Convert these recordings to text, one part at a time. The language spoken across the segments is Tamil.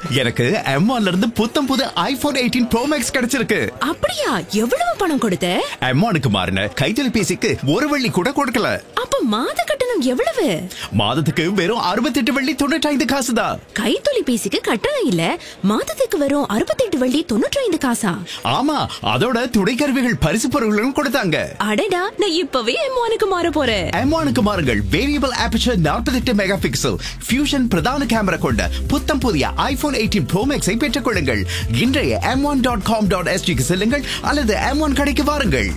எனக்கு M1ல இருந்து புத்தம் புது ஐபோன் எயிட்டீன் ப்ரோ மேக்ஸ் கிடைச்சிருக்கு அப்படியா எவ்வளவு பணம் கொடுத்த M1க்கு மாறின கைத்தொலைபேசிக்கு ஒரு வெள்ளி கூட கொடுக்கல அப்ப மாத கட்டணம் எவ்வளவு மாதத்துக்கு வெறும் அறுபத்தெட்டு வெள்ளி தொண்ணூற்றி ஐந்து காசு தான் கைத்தொலைபேசிக்கு கட்டணம் இல்ல மாதத்துக்கு வரும் அறுபத்தெட்டு வள்ளி தொண்ணூற்றி ஐந்து காசா ஆமா அதோட துணைக்கருவிகள் பரிசு பொருள்களும் கொடுத்தாங்க அடடா நான் இப்பவே எம்மானுக்கு மாற போறேன் M1க்கு மாறுங்கள் variable aperture 48 mega pixel fusion பிரதான கேமரா கொண்ட புத்தம் புதிய ஐபோன் எயிட்டீன் ப்ரோ மேக்ஸை பெற்றுக் கொள்ளுங்கள் இன்றைய M one dot com dot எஸ்டிக்கு செல்லுங்கள் அல்லது எம் ஒன் கடைக்கு வாருங்கள்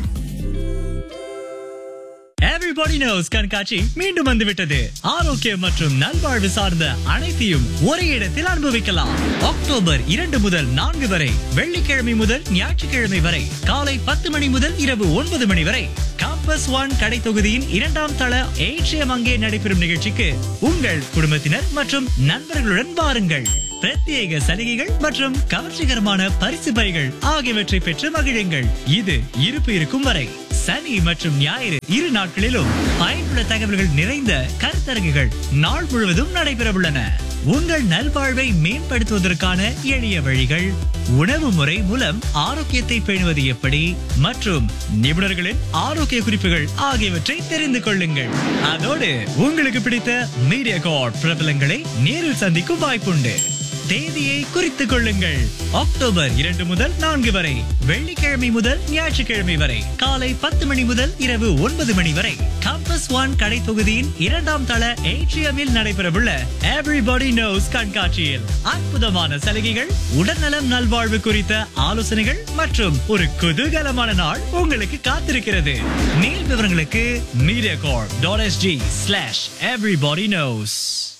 எவ்ரிபடி நோஸ் கண்காட்சி மீண்டும் வந்துவிட்டது ஆரோக்கியம் மற்றும் நல்வாழ்வு சார்ந்த அனைத்தையும் ஒரே இடத்தில் அனுபவிக்கலாம் அக்டோபர் இரண்டு முதல் நான்கு வரை வெள்ளிக்கிழமை முதல் ஞாயிற்றுக்கிழமை வரை காலை பத்து மணி முதல் இரவு ஒன்பது மணி வரை காம்பஸ் ஒன் கடை தொகுதியின் இரண்டாம் தள ஏற்றியம் அங்கே நடைபெறும் நிகழ்ச்சிக்கு உங்கள் குடும்பத்தினர் மற்றும் நண்பர்களுடன் வாருங்கள் பிரத்யேக சலுகைகள் மற்றும் கவர்ச்சிகரமான பரிசு பைகள் ஆகியவற்றை பெற்று மகிழுங்கள் இது இருப்பு இருக்கும் வரை சனி மற்றும் ஞாயிறு இரு நாட்களிலும் பயனுள்ள தகவல்கள் நிறைந்த கருத்தரங்குகள் நாள் முழுவதும் நடைபெறவுள்ளன உங்கள் நல்வாழ்வை மேம்படுத்துவதற்கான எளிய வழிகள் உணவு முறை மூலம் ஆரோக்கியத்தை பேணுவது எப்படி மற்றும் நிபுணர்களின் ஆரோக்கிய குறிப்புகள் ஆகியவற்றை தெரிந்து கொள்ளுங்கள் அதோடு உங்களுக்கு பிடித்த மீடியா கார்ட் பிரபலங்களை நேரில் சந்திக்கும் வாய்ப்புண்டு தேதியை குறித்துக் கொள்ளுங்கள் அக்டோபர் இரண்டு முதல் நான்கு வரை வெள்ளிக்கிழமை முதல் ஞாயிற்றுக்கிழமை வரை காலை பத்து மணி முதல் இரவு ஒன்பது மணி வரை கம்பஸ் ஒன் கடை தொகுதியின் இரண்டாம் தள ஏட்ரியமில் நடைபெறவுள்ள எவ்ரிபடி நோஸ் கண்காட்சியில் அற்புதமான சலுகைகள் உடல்நலம் நல்வாழ்வு குறித்த ஆலோசனைகள் மற்றும் ஒரு குதூகலமான நாள் உங்களுக்கு காத்திருக்கிறது மேல் விவரங்களுக்கு Mediacorp dot SG slash everybody knows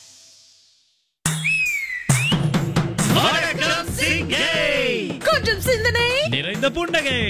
வணக்கம் சிங்கை கொஞ்சம் சிந்தனை நிறைந்த புன்னகை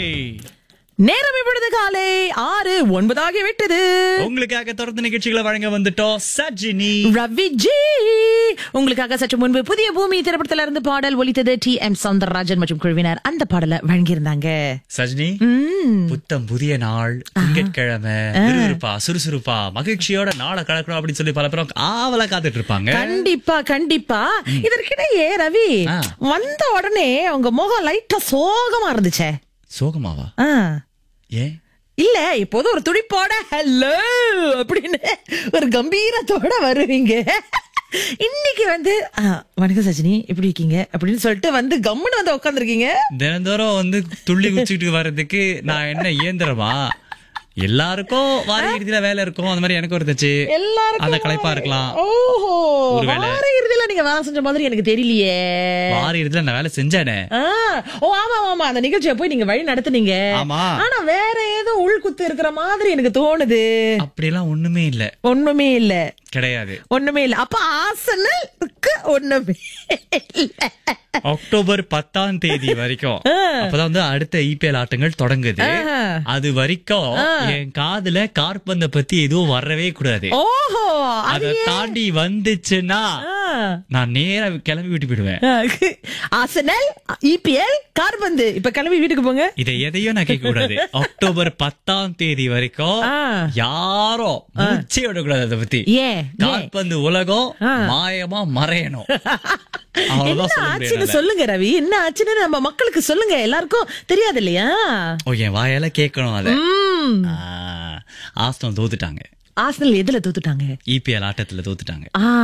நேரம் இப்பொழுது காலை ஆறு ஒன்பதாகி விட்டது உங்களுக்காக தொடர்ந்து நிகழ்ச்சிகளை வழங்க வந்துட்டோம் சஜினி ரவி ஜி உங்களுக்காக சற்று முன்பு புதிய பூமி திரைப்படத்துல இருந்து பாடல் ஒலித்தது டி எம் சவுந்தரராஜன் மற்றும் குழுவினர் அந்த பாடலை வழங்கியிருந்தாங்க சஜினி புத்தம் புதிய நாள் திங்கட்கிழமை விறுவிறுப்பா சுறுசுறுப்பா மகிழ்ச்சியோட நாளை கலக்கணும் அப்படின்னு சொல்லி பல பேரும் ஆவலா காத்துட்டு இருப்பாங்க கண்டிப்பா கண்டிப்பா இதற்கிடையே ரவி ஆ. வந்த உடனே உங்க முகம் லைட்டா சோகமா இருந்துச்சே சோகமாவா ஆ. ஏன் இல்ல இப்போது ஒரு துடிப்போட ஹலோ அப்படின்னு ஒரு கம்பீரத்தோட வருவீங்க இன்னைக்கு வந்து ஆ, வணக்கம் சஜினி எப்படி இருக்கீங்க அப்படின்னு சொல்லிட்டு வந்து கம்முன்னு வந்து உட்காந்துருக்கீங்க தினந்தோறும் வந்து துள்ளி குச்சிட்டு வர்றதுக்கு நான் என்ன இயந்திரமா எல்லாருக்கும் வார இறுதியில வேலை இருக்கும் அந்த மாதிரி எனக்கு இருந்துச்சு எல்லாருக்கும் அந்த களைப்பா இருக்கலாம் ஓஹோ ஒருவேளை. வார இறுதியில நீங்க வேலை செஞ்ச மாதிரி எனக்கு தெரியலையே வார இறுதியில நான் வேலை செஞ்சேனே ஆ, ஓ ஆமா ஆமா அந்த நிகழ்ச்சியை போய் நீங்க வழி நடத்துனீங்க ஆமா. ஆனா வேற ஏதோ உள்குத்து இருக்கிற மாதிரி எனக்கு தோணுது அப்படியெல்லாம் ஒண்ணுமே இல்ல ஒண்ணுமே இல்ல கிடையாது ஒண்ணுமே இல்ல அப்ப ஆசனலுக்கு ஒண்ணுமே இல்ல அக்டோபர் பத்தாம் தேதி வரைக்கும் அப்பதான் வந்து அடுத்த இபிஎல் ஆட்டங்கள் தொடங்குது ஆஹா. அது வரைக்கும் என் காதுல கார்பந்த பத்தி எதுவும் வரவே கூடாது ஓஹோ அது அத தாண்டி வந்துச்சுன்னா ஆ. நான் நேரா கிளம்பி விட்டு போயிடுவேன் ஆசனல் இபிஎல் கார்பந்து இப்ப கிளம்பி வீட்டுக்கு போங்க இதை எதையும் நான் கேட்க கூடாது அக்டோபர் பத்தாம் தேதி வரைக்கும் ஆ. யாரும் மூச்சே விடக்கூடாது அதை பத்தி ஏன் ஏன்? கால்பந்து உலகம் ஆ. மாயமா மறையணும் என்ன அவ்வளவுதான் சொல்ல ஆச்சுன்னு முடியாது சொல்லுங்க ரவி என்ன ஆச்சுன்னு நம்ம மக்களுக்கு சொல்லுங்க எல்லாருக்கும் தெரியாது இல்லையா ஓ என் வாயால கேட்கணும் அத ம். ஆஸ்டம் தோத்துட்டாங்க ஆசனல் எதுல தோத்துட்டாங்க இபிஎல் ஆட்டத்துல தோத்துட்டாங்க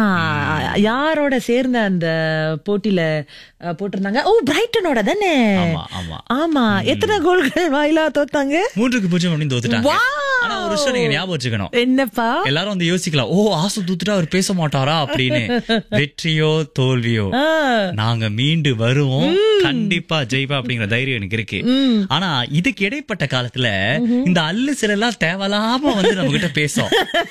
ஆ யாரோட சேர்ந்த அந்த போட்டியில அ, போட்டிருந்தாங்க ஓ பிரைட்டனோட தானே ஆமா ஆமா ஆமா எத்தனை கோல்கள் வாயிலா தோத்தாங்க மூன்றுக்கு பூஜ்ஜியம் அப்படின்னு தோத்துட்டாங்க Wow! ஆனா ஒரு விஷயம் நீங்க ஞாபகம் வச்சுக்கணும் என்னப்பா எல்லாரும் வந்து யோசிக்கலாம் ஓ ஆசை தூத்துட்டா அவர் பேச மாட்டாரா அப்படின்னு வெற்றியோ தோல்வியோ ஆ. நாங்க மீண்டு வருவோம் கண்டிப்பா ஜெயிப்பா அப்படிங்கிற தைரியம் எனக்கு இருக்கு ஆனா இதுக்கு இடைப்பட்ட காலத்துல இந்த அல்லு சிலெல்லாம் தேவையில்லாம வந்து நம்ம கிட்ட பேசும்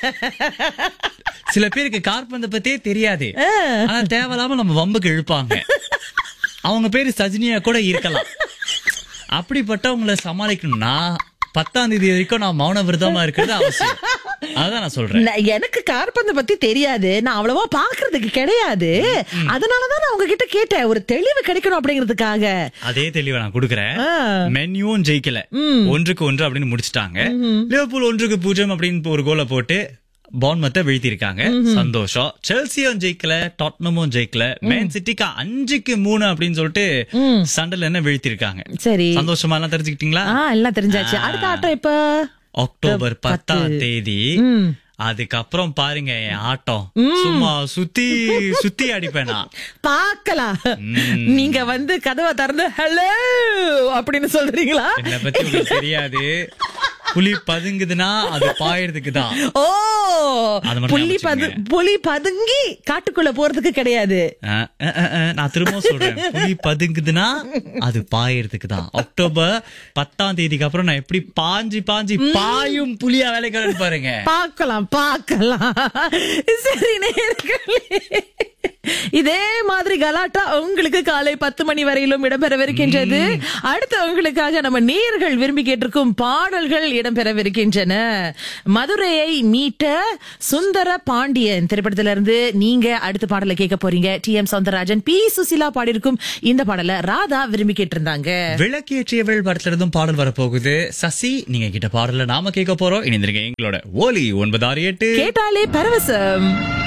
சில பேருக்கு கார்பந்த பத்தியே தெரியாது ஆனா தேவையில்லாம நம்ம வம்புக்கு இழுப்பாங்க அவங்க பேரு சஜினியா கூட இருக்கலாம் அப்படிப்பட்டவங்களை சமாளிக்கணும்னா பத்தாம் தேதி வரைக்கும் நான் மௌன விரதமா இருக்கிறது அவசியம் அதான் நான் சொல்றேன் ந- எனக்கு கார்பந்த பத்தி தெரியாது நான் அவ்வளவா பாக்குறதுக்கு கிடையாது அதனாலதான் நான் உங்ககிட்ட கேட்டேன் ஒரு தெளிவு கிடைக்கணும் அப்படிங்கிறதுக்காக அதே தெளிவை நான் கொடுக்குறேன் ஆ. மென்யூவும் ஜெயிக்கல ஒன்றுக்கு ஒன்று அப்படின்னு முடிச்சிட்டாங்க லிவர்பூல் ஒன்றுக்கு பூஜ்ஜியம் அப்படின்னு ஒரு கோலை போட்டு பான்மத்தை வீழ்த்திருக்காங்க சந்தோஷம் செல்சியும் ஜெயிக்கல டாட்னமும் ஜெயிக்கல மேன் சிட்டிக்கு அஞ்சுக்கு மூணு அப்படின்னு சொல்லிட்டு சண்டல என்ன வீழ்த்திருக்காங்க சரி சந்தோஷமா எல்லாம் தெரிஞ்சுக்கிட்டீங்களா ஆ எல்லாம் தெரிஞ்சாச்சு அடுத்த ஆட்டம் இப்ப அக்டோபர் பத்து. பத்தாம் தேதி ம். அதுக்கப்புறம் பாருங்க என் ஆட்டம் சும்மா சுத்தி சுத்தி அடிப்பேனா பாக்கலாம் நீங்க வந்து கதவை திறந்து ஹலோ அப்படின்னு சொல்றீங்களா என்னை பத்தி உங்களுக்கு தெரியாது புலி பதுங்குதுன்னா அது பாயறதுக்கு தான் ஓ அது மட்டும் புலி ஞாபகம் பது வச்சுக்கங்க. புலி பதுங்கி காட்டுக்குள்ள போறதுக்கு கிடையாது அஹ், அஹ், அஹ், அஹ், நான் திரும்பவும் சொல்றேன் புலி பதுங்குதுன்னா அது பாயறதுக்கு தான் அக்டோபர் பத்தாம் தேதிக்கு அப்புறம் நான் எப்படி பாஞ்சு பாஞ்சு பாயும் புலியா வேலைக்கு பாருங்க பார்க்கலாம் பார்க்கலாம் சரி நேயர்களே இதே மாதிரி கலாட்டா உங்களுக்கு காலை பத்து மணி வரையிலும் இடம்பெறவிருக்கின்றது அடுத்து உங்களுக்காக நம்ம நேயர்கள் விரும்பி கேட்டிருக்கும் பாடல்கள் இடம்பெறவிருக்கின்றன மதுரையை மீட்ட சுந்தர பாண்டியன் திரைப்படத்திலிருந்து நீங்க அடுத்த பாடலை கேட்க போறீங்க T M Soundararajan P Susheela பாடியிருக்கும் இந்த பாடலை ராதா விரும்பி கேட்டிருந்தாங்க விளக்கேற்றியவள் படத்துல இருந்தும் பாடல் வரப்போகுது சசி நீங்க கிட்ட பாடல நாம கேட்க போறோம் இணைந்திருங்க எங்களோட ஓலி ஒன்பது ஆறு எட்டு கேட்டாலே பரவசம்